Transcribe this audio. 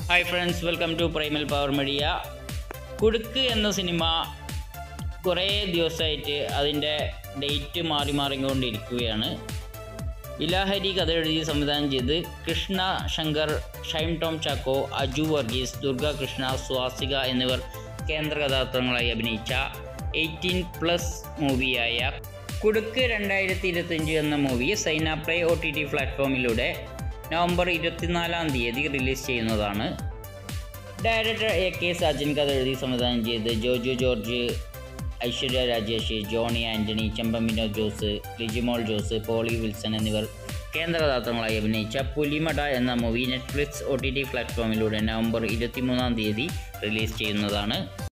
hi friends welcome to primal power media Kudukku എന്ന cinema കുറേ ദിവസമായിട്ട് അതിൻ്റെ ഡേറ്റ് മാറി മാറിക്കൊണ്ടിരിക്കുകയാണ് ഇലാഹരി കഥ എഴുതി സംവിധാനം ചെയ്ത് കൃഷ്ണ ശങ്കർ ഷൈം ടോം ചാക്കോ അജു വർഗീസ് ദുർഗ കൃഷ്ണ സ്വാസിക എന്നിവർ കേന്ദ്ര കഥാപാത്രങ്ങളായി അഭിനയിച്ച എയ്റ്റീൻ പ്ലസ് മൂവിയായ കുടുക്ക് രണ്ടായിരത്തി ഇരുപത്തഞ്ച് എന്ന movie Saina Play O T T പ്ലാറ്റ്ഫോമിലൂടെ നവംബർ ഇരുപത്തിനാലാം തീയതി റിലീസ് ചെയ്യുന്നതാണ് ഡയറക്ടർ എ കെ സജിൻ കഥ എഴുതി സംവിധാനം ചെയ്ത് ജോജു ജോർജ് ഐശ്വര്യ രാജേഷ് ജോണി ആൻ്റണി ചെമ്പമിനോ ജോസ് ലിജിമോൾ ജോസ് പോളി വിൽസൺ എന്നിവർ കേന്ദ്ര കഥാപാത്രങ്ങളായി അഭിനയിച്ച പുലിമട എന്ന movie Netflix O T T പ്ലാറ്റ്ഫോമിലൂടെ നവംബർ ഇരുപത്തിമൂന്നാം തീയതി റിലീസ് ചെയ്യുന്നതാണ്